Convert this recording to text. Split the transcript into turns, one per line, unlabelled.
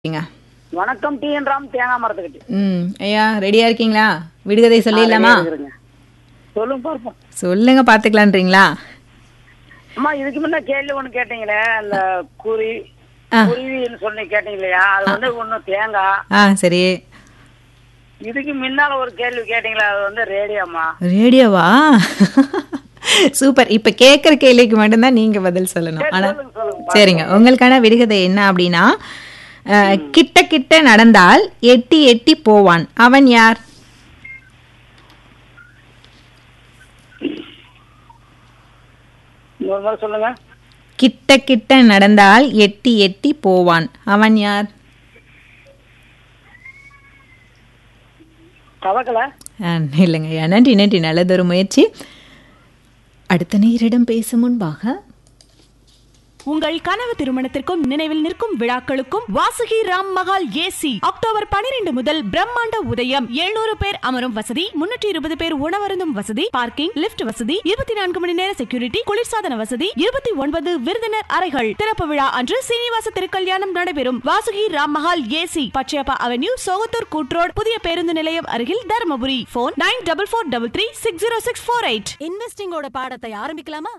இருக்கீங்க
வணக்கம் T N Ram தேங்காய் மரத்துக்கிட்டு
ம் ஐயா ரெடியா இருக்கீங்களா விடுகதை சொல்லிடலாமா
இருக்கிறேங்க. சொல்லுங்க பார்ப்போம்
சொல்லுங்க பாத்துக்கலான்றீங்களா
அம்மா இதுக்கு முன்ன கேள்வி ஒண்ணு கேட்டீங்களே அந்த குருவி
ஆ.
குருவின்னு சொல்லி கேட்டீங்க இல்லையா அது வந்து ஒண்ணு தேங்காய்
ஆ சரி
இதுக்கு முன்னால ஒரு கேள்வி கேட்டீங்களே அது வந்து ரேடியோம்மா
ரேடியோவா சூப்பர் இப்ப கேக்குற கேள்விக்கு மட்டும்தான் நீங்க பதில் சொல்லணும் ஆனா
சொல்லுங்க சொல்லுங்க
சரிங்க உங்களுக்கான விடுகதை என்ன அப்படின்னா அஹ், கிட்ட கிட்ட நடந்தால் எட்டி எட்டி போவான் அவன் யார்
இன்னொரு முறை சொல்லுங்க
கிட்ட கிட்ட நடந்தால் எட்டி எட்டி போவான் அவன் யார்
கவக்கல
ஆ, இல்லைங்க நன்றி நன்றி நல்லதொரு முயற்சி அடுத்த நேரிடம் பேசும் முன்பாக
உங்கள் கனவு திருமணத்திற்கும் நினைவில் நிற்கும் விழாக்களுக்கும் வாசுகி ராம் மகால் ஏசி அக்டோபர் பனிரெண்டு முதல் பிரம்மாண்ட உதயம் 700 பேர் அமரும் வசதி முன்னூற்றி இருபது பேர் உணவருந்தும் வசதி பார்க்கிங் லிஃப்ட் வசதி இருபத்தி நான்கு மணி நேர செக்யூரிட்டி குளிர்சாதன வசதி இருபத்தி ஒன்பது விருந்தினர் அறைகள் திறப்பு விழா அன்று சீனிவாச திருக்கல்யாணம் நடைபெறும் வாசுகி ராம் மகால் ஏசி பச்சையப்பா அவென்யூ சோகத்தூர் கூட்ரோட் புதிய பேருந்து நிலையம் அருகில் Dharmapuri phone nine double four double three six zero six four eight
இன்வெஸ்டிங்கோட பாடத்தை ஆரம்பிக்கலாமா